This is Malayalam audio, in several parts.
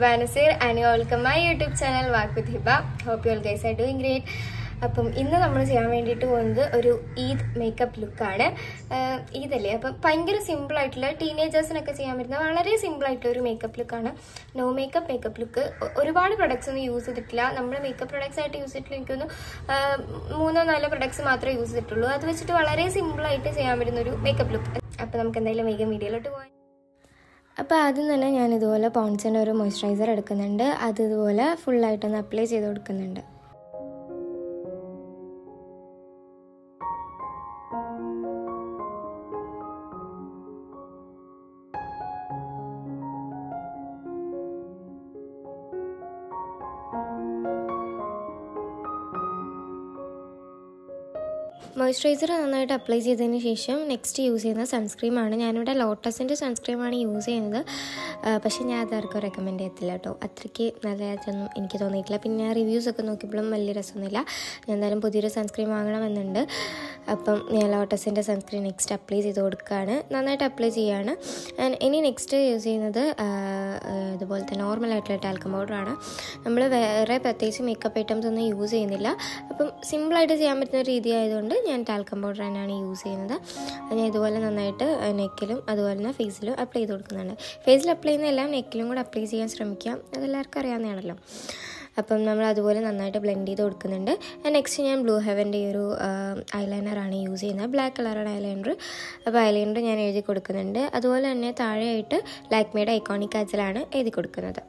ഹിബാനസീർ and welcome my YouTube channel walk with Hiba hope you all guys are doing great അപ്പം ഇന്ന് നമ്മൾ ചെയ്യാൻ വേണ്ടിയിട്ട് പോകുന്നത് ഒരു ഈദ് മേക്കപ്പ് ലുക്കാണ് ഈദല്ലേ അപ്പം ഭയങ്കര സിമ്പിൾ ആയിട്ടുള്ള ടീനേജേഴ്സിനൊക്കെ ചെയ്യാൻ പറ്റുന്ന വളരെ സിമ്പിൾ ആയിട്ടുള്ള ഒരു മേക്കപ്പ് ലുക്കാണ് നോ മേക്കപ്പ് മേക്കപ്പ് ലുക്ക് ഒരുപാട് പ്രൊഡക്ട്സ് ഒന്നും യൂസ് ചെയ്തിട്ടില്ല നമ്മൾ മേക്കപ്പ് പ്രൊഡക്ട്സ് ആയിട്ട് യൂസ് ചെയ്തിട്ടില്ല എനിക്കൊന്ന് മൂന്നോ നാലോ പ്രൊഡക്ട്സ് മാത്രമേ യൂസ് ചെയ്തിട്ടുള്ളൂ അത് വെച്ചിട്ട് വളരെ സിമ്പിൾ ആയിട്ട് ചെയ്യാൻ പറ്റുന്ന ഒരു മേക്കപ്പ് ലുക്ക് അപ്പം നമുക്ക് എന്തായാലും വേഗം വീഡിയോയിലോട്ട് പോകാം അപ്പോൾ ആദ്യം തന്നെ ഞാൻ ഇതുപോലെ പോൺസിൻ്റെ ഒരു മോയ്സ്ചറൈസർ എടുക്കുന്നുണ്ട് അത് ഇതുപോലെ ഫുള്ളായിട്ടൊന്ന് അപ്ലൈ ചെയ്ത് കൊടുക്കുന്നുണ്ട് മോയ്സ്ചറൈസർ നന്നായിട്ട് അപ്ലൈ ചെയ്തതിന് ശേഷം നെക്സ്റ്റ് യൂസ് ചെയ്യുന്ന സൺസ്ക്രീമാണ് ഞാനിവിടെ ലോട്ടസിൻ്റെ സൺസ്ക്രീമാണ് യൂസ് ചെയ്യുന്നത് പക്ഷേ ഞാൻ അത് ആർക്കും റെക്കമെൻഡ് ചെയ്യത്തില്ല കേട്ടോ അത്രയ്ക്ക് നല്ലതായിട്ടൊന്നും എനിക്ക് തോന്നിയിട്ടില്ല പിന്നെ ഞാൻ റിവ്യൂസ് ഒക്കെ നോക്കിയപ്പോഴും വലിയ രസമൊന്നുമില്ല ഞാൻ എന്തായാലും പുതിയൊരു സൺസ്ക്രീൻ വാങ്ങണമെന്നുണ്ട് അപ്പം ഞാൻ ലോട്ടസിൻ്റെ സൺസ്ക്രീൻ നെക്സ്റ്റ് അപ്ലൈ ചെയ്ത് കൊടുക്കുകയാണ് നന്നായിട്ട് അപ്ലൈ ചെയ്യുകയാണ് ആൻഡ് ഇനി നെക്സ്റ്റ് യൂസ് ചെയ്യുന്നത് ഇതുപോലത്തെ നോർമലായിട്ടുള്ള ടാൽക്കം പൗഡറാണ് നമ്മൾ വേറെ പ്രത്യേകിച്ച് മേക്കപ്പ് ഐറ്റംസ് ഒന്നും യൂസ് ചെയ്യുന്നില്ല അപ്പം സിമ്പിളായിട്ട് ചെയ്യാൻ പറ്റുന്ന രീതി ആയതുകൊണ്ട് ഞാൻ ടാൽക്കം പൗഡർ തന്നെയാണ് യൂസ് ചെയ്യുന്നത് ഞാൻ ഇതുപോലെ നന്നായിട്ട് നെക്കിലും അതുപോലെ തന്നെ ഫേസിലും അപ്ലൈ ചെയ്ത് കൊടുക്കുന്നുണ്ട് ഫേസിൽ അപ്ലൈ ചെയ്യുന്നതെല്ലാം നെക്കിലും കൂടെ അപ്ലൈ ചെയ്യാൻ ശ്രമിക്കാം അതെല്ലാവർക്കും അറിയാവുന്നതാണല്ലോ അപ്പം നമ്മൾ അതുപോലെ നന്നായിട്ട് ബ്ലെൻഡ് ചെയ്ത് കൊടുക്കുന്നുണ്ട് നെക്സ്റ്റ് ഞാൻ ബ്ലൂ ഹെവൻ്റെ ഈ ഒരു ഐലൈനറാണ് യൂസ് ചെയ്യുന്നത് ബ്ലാക്ക് കളറാണ് ഐലൈനർ അപ്പോൾ ഐലൈനർ ഞാൻ എഴുതി കൊടുക്കുന്നുണ്ട് അതുപോലെ തന്നെ താഴെയായിട്ട് ലാക്മേയുടെ ഐക്കോണിക് അച്ചലാണ് എഴുതി കൊടുക്കുന്നത്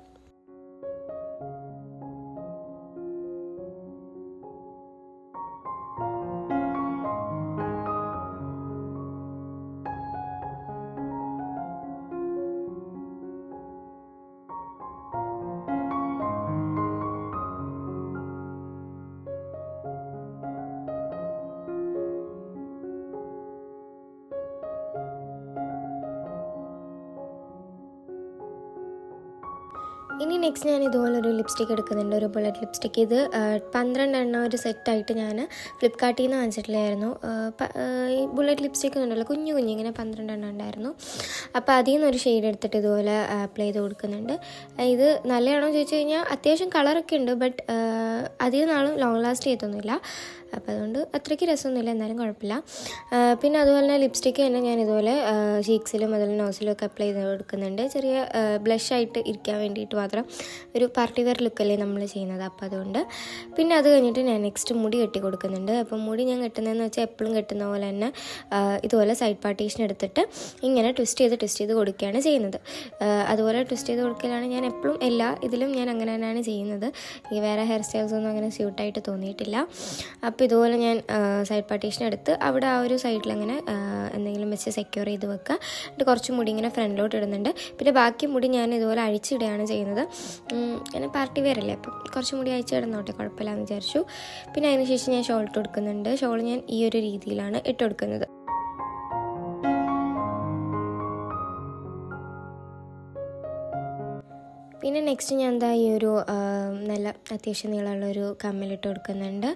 ഇനി നെക്സ്റ്റ് ഞാൻ ഇതുപോലെ ഒരു ലിപ്സ്റ്റിക് എടുക്കുന്നുണ്ട് ഒരു ബുള്ളറ്റ് ലിപ്സ്റ്റിക് ഇത് പന്ത്രണ്ട് എണ്ണം ഒരു സെറ്റായിട്ട് ഞാൻ ഫ്ലിപ്കാർട്ടിൽ നിന്ന് വാങ്ങിച്ചിട്ടില്ലായിരുന്നു ഈ ബുള്ളറ്റ് ലിപ്സ്റ്റിക് ഉണ്ടല്ലോ കുഞ്ഞു കുഞ്ഞു ഇങ്ങനെ പന്ത്രണ്ട് എണ്ണം ഉണ്ടായിരുന്നു അപ്പോൾ അതിൽ നിന്ന് ഒരു ഷെയ്ഡ് എടുത്തിട്ട് ഇതുപോലെ അപ്ലൈ ചെയ്ത് കൊടുക്കുന്നുണ്ട് ഇത് നല്ലതാണോ ചോദിച്ചു കഴിഞ്ഞാൽ അത്യാവശ്യം കളറൊക്കെ ഉണ്ട് ബട്ട് അധികം നാളും ലോങ് ലാസ്റ്റ് ചെയ്തൊന്നുമില്ല അപ്പോൾ അതുകൊണ്ട് അത്രയ്ക്ക് രസമൊന്നുമില്ല എന്നാലും കുഴപ്പമില്ല പിന്നെ അതുപോലെ തന്നെ ലിപ്സ്റ്റിക്ക് തന്നെ ഞാൻ ഇതുപോലെ ചീക്സിലും അതുപോലെ നോസിലും ഒക്കെ അപ്ലൈ ചെയ്ത് കൊടുക്കുന്നുണ്ട് ചെറിയ ബ്ലഷ് ആയിട്ട് ഇരിക്കാൻ വേണ്ടിയിട്ട് മാത്രം ഒരു പാർട്ടി വെയർ ലുക്കല്ലേ നമ്മൾ ചെയ്യുന്നത് അപ്പോൾ അതുകൊണ്ട് പിന്നെ അത് കഴിഞ്ഞിട്ട് ഞാൻ നെക്സ്റ്റ് മുടി കെട്ടി കൊടുക്കുന്നുണ്ട് അപ്പോൾ മുടി ഞാൻ കെട്ടുന്നതെന്ന് വെച്ചാൽ എപ്പോഴും കെട്ടുന്ന പോലെ തന്നെ ഇതുപോലെ സൈഡ് പാർട്ടീഷൻ എടുത്തിട്ട് ഇങ്ങനെ ട്വിസ്റ്റ് ചെയ്ത് ട്വിസ്റ്റ് ചെയ്ത് കൊടുക്കുകയാണ് ചെയ്യുന്നത് അതുപോലെ ട്വിസ്റ്റ് ചെയ്ത് കൊടുക്കലാണ് ഞാൻ എപ്പോഴും എല്ലാ ഇതിലും ഞാൻ അങ്ങനെ തന്നെയാണ് ചെയ്യുന്നത് ഈ വേറെ ഹെയർ സ്റ്റൈൽസ് ഒന്നും അങ്ങനെ സ്യൂട്ടായിട്ട് തോന്നിയിട്ടില്ല അപ്പോൾ ഇതുപോലെ ഞാൻ സൈഡ് പാർട്ടീഷൻ എടുത്ത് അവിടെ ആ ഒരു സൈഡിൽ അങ്ങനെ എന്തെങ്കിലും വെച്ച് സെക്യൂർ ചെയ്ത് വെക്കുക എന്നിട്ട് കുറച്ച് മുടി ഇങ്ങനെ ഫ്രണ്ടിലോട്ട് ഇടുന്നുണ്ട് പിന്നെ ബാക്കി മുടി ഞാൻ ഇതുപോലെ അഴിച്ചിടുകയാണ് ചെയ്യുന്നത് അങ്ങനെ പാർട്ടി വെയർ അല്ലേ അപ്പം കുറച്ച് മുടി അഴിച്ച് ഇടുന്നോട്ടെ കുഴപ്പമില്ലാന്ന് വിചാരിച്ചു പിന്നെ അതിന് ശേഷം ഞാൻ ഷോൾ ഇട്ട് കൊടുക്കുന്നുണ്ട് ഷോൾ ഞാൻ ഈ ഒരു രീതിയിലാണ് ഇട്ട് കൊടുക്കുന്നത് പിന്നെ നെക്സ്റ്റ് ഞാൻ എന്താ ഈ ഒരു നല്ല അത്യാവശ്യം നീളമുള്ള ഒരു കമ്മലിട്ട് കൊടുക്കുന്നുണ്ട്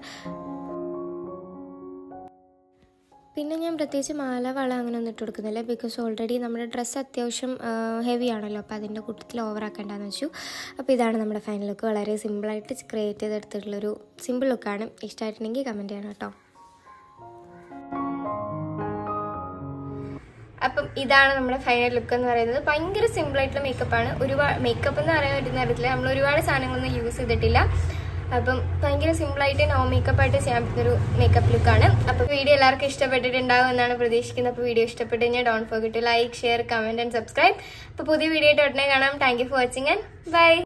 പിന്നെ ഞാൻ പ്രത്യേകിച്ച് മാല വള അങ്ങനെ ഒന്നും ഇട്ട് കൊടുക്കുന്നില്ല ബിക്കോസ് ഓൾറെഡി നമ്മുടെ ഡ്രസ്സ് അത്യാവശ്യം ഹെവി ആണല്ലോ അപ്പോൾ അതിൻ്റെ കൂട്ടത്തിൽ ഓവർ ആക്കേണ്ടെന്ന് വെച്ചു അപ്പോൾ ഇതാണ് നമ്മുടെ ഫൈനൽ ലുക്ക് വളരെ സിമ്പിളായിട്ട് ക്രിയേറ്റ് ചെയ്തെടുത്തിട്ടുള്ളൊരു സിമ്പിൾ ലുക്കാണ് ഇഷ്ടമായിട്ടുണ്ടെങ്കിൽ കമൻറ്റ് ചെയ്യണം കേട്ടോ അപ്പം ഇതാണ് നമ്മുടെ ഫൈനൽ ലുക്ക് എന്ന് പറയുന്നത് ഭയങ്കര സിമ്പിൾ ആയിട്ടുള്ള മേക്കപ്പ് ആണ് ഒരുപാട് മേക്കപ്പ് എന്ന് പറയാൻ പറ്റുന്ന അറിയത്തില്ല നമ്മൾ ഒരുപാട് സാധനങ്ങളൊന്നും യൂസ് ചെയ്തിട്ടില്ല അപ്പം ഭയങ്കര സിമ്പിളായിട്ട് നോ മേക്കപ്പ് ആയിട്ട് ചെയ്യാൻ പറ്റുന്നൊരു മേക്കപ്പ് ലുക്കാണ് അപ്പോൾ വീഡിയോ എല്ലാവർക്കും ഇഷ്ടപ്പെട്ടിട്ടുണ്ടാവും എന്നാണ് പ്രതീക്ഷിക്കുന്നത് അപ്പോൾ വീഡിയോ ഇഷ്ടപ്പെട്ട് കഴിഞ്ഞാൽ don't forget to like share comment and subscribe അപ്പോൾ പുതിയ വീഡിയോ ആയിട്ട് ഉടനെ കാണാം thank you for watching and by